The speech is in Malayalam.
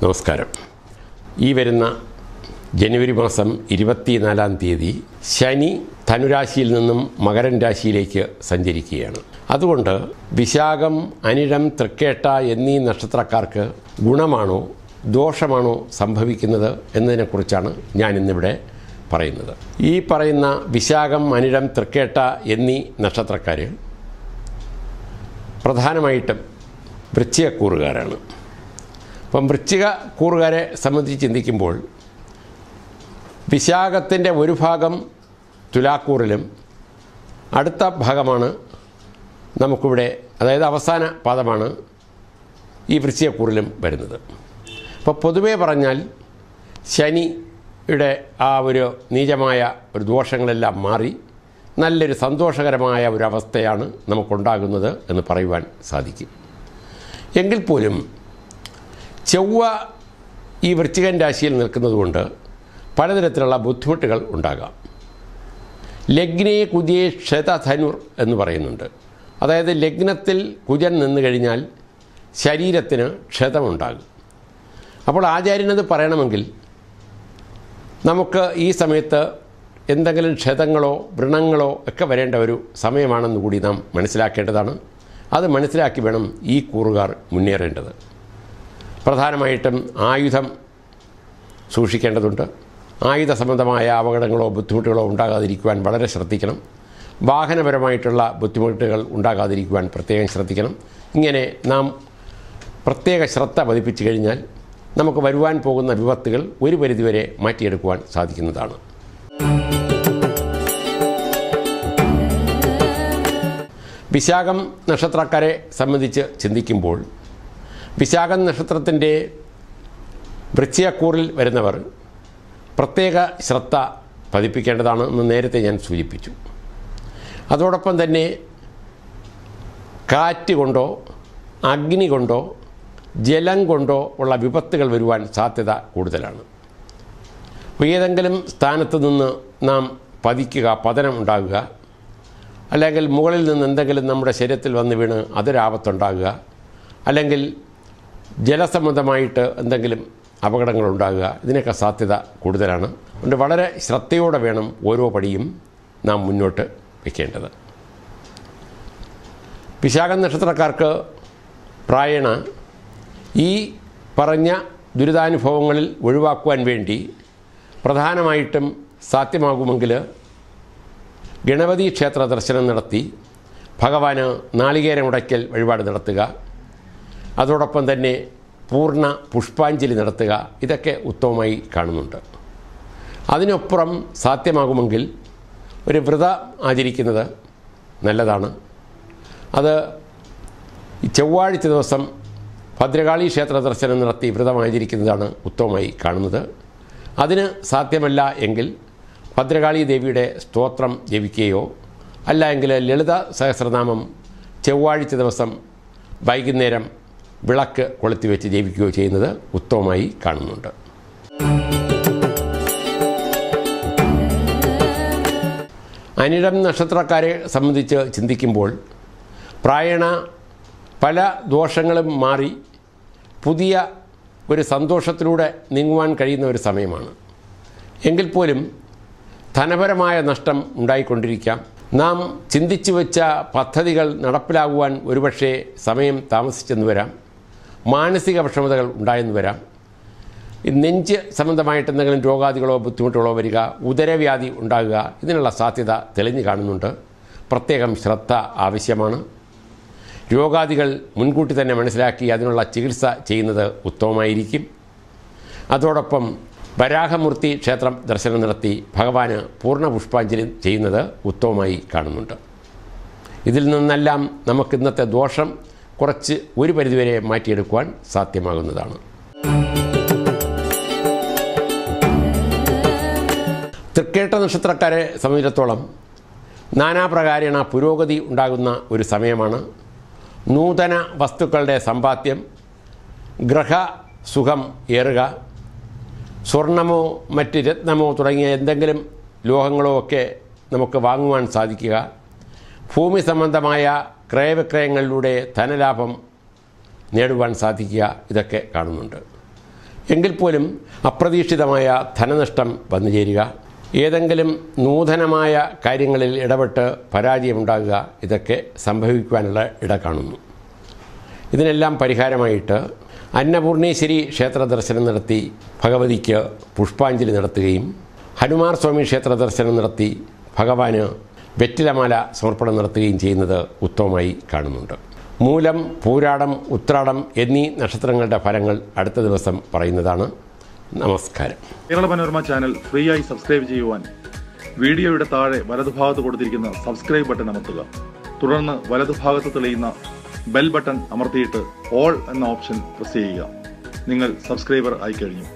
നമസ്കാരം ഈ വരുന്ന ജനുവരി മാസം ഇരുപത്തിനാലാം തീയതി ശനി ധനുരാശിയിൽ നിന്നും മകരൻ രാശിയിലേക്ക് സഞ്ചരിക്കുകയാണ് അതുകൊണ്ട് വിശാഖം അനിഴം തൃക്കേട്ട എന്നീ നക്ഷത്രക്കാർക്ക് ഗുണമാണോ ദോഷമാണോ സംഭവിക്കുന്നത് എന്നതിനെക്കുറിച്ചാണ് ഞാൻ ഇന്നിവിടെ പറയുന്നത് ഈ പറയുന്ന വിശാഖം അനിഴം തൃക്കേട്ട എന്നീ നക്ഷത്രക്കാർ പ്രധാനമായിട്ടും വൃശ്ചികക്കൂറുകാരാണ് അപ്പം വൃശ്ചിക കൂറുകാരെ സംബന്ധിച്ച് ചിന്തിക്കുമ്പോൾ വിശാഖത്തിൻ്റെ ഒരു ഭാഗം തുലാക്കൂറിലും അടുത്ത ഭാഗമാണ് നമുക്കിവിടെ അതായത് അവസാന പാദമാണ് ഈ വൃശ്ചികക്കൂറിലും വരുന്നത് അപ്പോൾ പൊതുവേ പറഞ്ഞാൽ ശനിയുടെ ആ ഒരു നീചമായ ഒരു ദോഷങ്ങളെല്ലാം മാറി നല്ലൊരു സന്തോഷകരമായ ഒരു അവസ്ഥയാണ് നമുക്കുണ്ടാകുന്നത് എന്ന് പറയുവാൻ സാധിക്കും എങ്കിൽ പോലും ചൊവ്വ ഈ വൃശ്ചികൻ രാശിയിൽ നിൽക്കുന്നതുകൊണ്ട് പലതരത്തിലുള്ള ബുദ്ധിമുട്ടുകൾ ഉണ്ടാകാം ലഗ്നേ കുജേ ക്ഷതധനുർ എന്ന് പറയുന്നുണ്ട് അതായത് ലഗ്നത്തിൽ കുജൻ നിന്ന് കഴിഞ്ഞാൽ ശരീരത്തിന് ക്ഷതമുണ്ടാകും അപ്പോൾ ആചാര്യനത് പറയണമെങ്കിൽ നമുക്ക് ഈ സമയത്ത് എന്തെങ്കിലും ക്ഷതങ്ങളോ വ്രണങ്ങളോ ഒക്കെ വരേണ്ട ഒരു സമയമാണെന്ന് കൂടി നാം മനസ്സിലാക്കേണ്ടതാണ് അത് മനസ്സിലാക്കി വേണം ഈ കൂറുകാർ മുന്നേറേണ്ടത് പ്രധാനമായിട്ടും ആയുധം സൂക്ഷിക്കേണ്ടതുണ്ട് ആയുധ സംബന്ധമായ അപകടങ്ങളോ ബുദ്ധിമുട്ടുകളോ ഉണ്ടാകാതിരിക്കുവാൻ വളരെ ശ്രദ്ധിക്കണം വാഹനപരമായിട്ടുള്ള ബുദ്ധിമുട്ടുകൾ ഉണ്ടാകാതിരിക്കുവാൻ പ്രത്യേകം ശ്രദ്ധിക്കണം ഇങ്ങനെ നാം പ്രത്യേക ശ്രദ്ധ പതിപ്പിച്ചു കഴിഞ്ഞാൽ നമുക്ക് വരുവാൻ പോകുന്ന വിപത്തുകൾ ഒരു പരിധിവരെ മാറ്റിയെടുക്കുവാൻ സാധിക്കുന്നതാണ് വിശാഖം നക്ഷത്രക്കാരെ സംബന്ധിച്ച് ചിന്തിക്കുമ്പോൾ വിശാഖം നക്ഷത്രത്തിൻ്റെ വൃശ്ചികക്കൂറിൽ വരുന്നവർ പ്രത്യേക ശ്രദ്ധ പതിപ്പിക്കേണ്ടതാണ് എന്ന് നേരത്തെ ഞാൻ സൂചിപ്പിച്ചു അതോടൊപ്പം തന്നെ കാറ്റ് കൊണ്ടോ അഗ്നി കൊണ്ടോ ജലം കൊണ്ടോ ഉള്ള വിപത്തുകൾ വരുവാൻ സാധ്യത കൂടുതലാണ് അപ്പോൾ ഏതെങ്കിലും സ്ഥാനത്ത് നിന്ന് നാം പതിക്കുക പതനം ഉണ്ടാകുക അല്ലെങ്കിൽ മുകളിൽ നിന്ന് എന്തെങ്കിലും നമ്മുടെ ശരീരത്തിൽ വന്ന് വീണ് അതൊരാപത്തുണ്ടാകുക അല്ലെങ്കിൽ ജലസംബന്ധമായിട്ട് എന്തെങ്കിലും അപകടങ്ങൾ ഉണ്ടാകുക ഇതിനൊക്കെ സാധ്യത കൂടുതലാണ് അതുകൊണ്ട് വളരെ ശ്രദ്ധയോടെ വേണം ഓരോ പടിയും നാം മുന്നോട്ട് വയ്ക്കേണ്ടത് വിശാഖ നക്ഷത്രക്കാർക്ക് പ്രായണ ഈ പറഞ്ഞ ദുരിതാനുഭവങ്ങളിൽ ഒഴിവാക്കുവാൻ വേണ്ടി പ്രധാനമായിട്ടും സാധ്യമാകുമെങ്കിൽ ഗണപതി ക്ഷേത്ര ദർശനം നടത്തി ഭഗവാന് നാളികേരമുടയ്ക്കൽ വഴിപാട് നടത്തുക അതോടൊപ്പം തന്നെ പൂർണ്ണ പുഷ്പാഞ്ജലി നടത്തുക ഇതൊക്കെ ഉത്തമമായി കാണുന്നുണ്ട് അതിനപ്പുറം സാധ്യമാകുമെങ്കിൽ ഒരു വ്രതം ആചരിക്കുന്നത് നല്ലതാണ് അത് ഈ ചൊവ്വാഴ്ച ദിവസം ഭദ്രകാളി ക്ഷേത്ര ദർശനം നടത്തി വ്രതം ആചരിക്കുന്നതാണ് ഉത്തമമായി കാണുന്നത് അതിന് സാധ്യമല്ല എങ്കിൽ ഭദ്രകാളി ദേവിയുടെ സ്തോത്രം ജപിക്കുകയോ അല്ല എങ്കിൽ ലളിത സഹസ്രനാമം ചൊവ്വാഴ്ച ദിവസം വൈകുന്നേരം വിളക്ക് കൊളുത്തി വെച്ച് ജപിക്കുകയോ ചെയ്യുന്നത് ഉത്തമമായി കാണുന്നുണ്ട് അനിഴം നക്ഷത്രക്കാരെ സംബന്ധിച്ച് ചിന്തിക്കുമ്പോൾ പ്രായണ പല ദോഷങ്ങളും മാറി പുതിയ ഒരു സന്തോഷത്തിലൂടെ നീങ്ങുവാൻ കഴിയുന്ന ഒരു സമയമാണ് എങ്കിൽ പോലും ധനപരമായ നഷ്ടം ഉണ്ടായിക്കൊണ്ടിരിക്കാം നാം ചിന്തിച്ചു വെച്ച പദ്ധതികൾ നടപ്പിലാകുവാൻ ഒരുപക്ഷെ സമയം താമസിച്ചെന്ന് വരാം മാനസിക വിഷമതകൾ ഉണ്ടായെന്ന് വരാം നെഞ്ച് സംബന്ധമായിട്ട് എന്തെങ്കിലും രോഗാദികളോ ബുദ്ധിമുട്ടുകളോ വരിക ഉദരവ്യാധി ഉണ്ടാകുക ഇതിനുള്ള സാധ്യത തെളിഞ്ഞു കാണുന്നുണ്ട് പ്രത്യേകം ശ്രദ്ധ ആവശ്യമാണ് രോഗാദികൾ മുൻകൂട്ടി തന്നെ മനസ്സിലാക്കി അതിനുള്ള ചികിത്സ ചെയ്യുന്നത് ഉത്തമമായിരിക്കും അതോടൊപ്പം വരാഹമൂർത്തി ക്ഷേത്രം ദർശനം നടത്തി ഭഗവാന് പൂർണ്ണ പുഷ്പാഞ്ജലി ചെയ്യുന്നത് ഉത്തമമായി കാണുന്നുണ്ട് ഇതിൽ നിന്നെല്ലാം നമുക്ക് ഇന്നത്തെ ദോഷം കുറച്ച് ഒരു പരിധിവരെ മാറ്റിയെടുക്കുവാൻ സാധ്യമാകുന്നതാണ് തൃക്കേട്ട നക്ഷത്രക്കാരെ സംബന്ധിച്ചിടത്തോളം നാനാപ്രകാരേണ പുരോഗതി ഉണ്ടാകുന്ന ഒരു സമയമാണ് നൂതന വസ്തുക്കളുടെ സമ്പാദ്യം ഗ്രഹ സുഖം ഏറുക സ്വർണമോ മറ്റ് രത്നമോ തുടങ്ങിയ എന്തെങ്കിലും ലോഹങ്ങളോ ഒക്കെ നമുക്ക് വാങ്ങുവാൻ സാധിക്കുക ഭൂമി സംബന്ധമായ ക്രയവിക്രയങ്ങളിലൂടെ ധനലാഭം നേടുവാൻ സാധിക്കുക ഇതൊക്കെ കാണുന്നുണ്ട് എങ്കിൽ പോലും അപ്രതീക്ഷിതമായ ധനനഷ്ടം വന്നു ചേരുക ഏതെങ്കിലും നൂതനമായ കാര്യങ്ങളിൽ ഇടപെട്ട് പരാജയമുണ്ടാകുക ഇതൊക്കെ സംഭവിക്കുവാനുള്ള ഇട കാണുന്നു ഇതിനെല്ലാം പരിഹാരമായിട്ട് അന്നപൂർണേശ്വരി ക്ഷേത്ര ദർശനം നടത്തി ഭഗവതിക്ക് പുഷ്പാഞ്ജലി നടത്തുകയും ഹനുമാർ സ്വാമി ക്ഷേത്ര ദർശനം നടത്തി ഭഗവാന് വെറ്റിലമാല സമർപ്പണം നടത്തുകയും ചെയ്യുന്നത് ഉത്തമമായി കാണുന്നുണ്ട് മൂലം പൂരാടം ഉത്രാടം എന്നീ നക്ഷത്രങ്ങളുടെ ഫലങ്ങൾ അടുത്ത ദിവസം പറയുന്നതാണ് നമസ്കാരം കേരള മനോരമ ചാനൽ ഫ്രീ ആയി സബ്സ്ക്രൈബ് ചെയ്യുവാൻ വീഡിയോയുടെ താഴെ വലതുഭാഗത്ത് കൊടുത്തിരിക്കുന്ന സബ്സ്ക്രൈബ് ബട്ടൺ അമർത്തുക തുടർന്ന് വലതുഭാഗത്ത് തെളിയുന്ന ബെൽ ബട്ടൺ അമർത്തിയിട്ട് ഓൾ എന്ന ഓപ്ഷൻ പ്രസ് ചെയ്യുക നിങ്ങൾ സബ്സ്ക്രൈബർ ആയിക്കഴിഞ്ഞു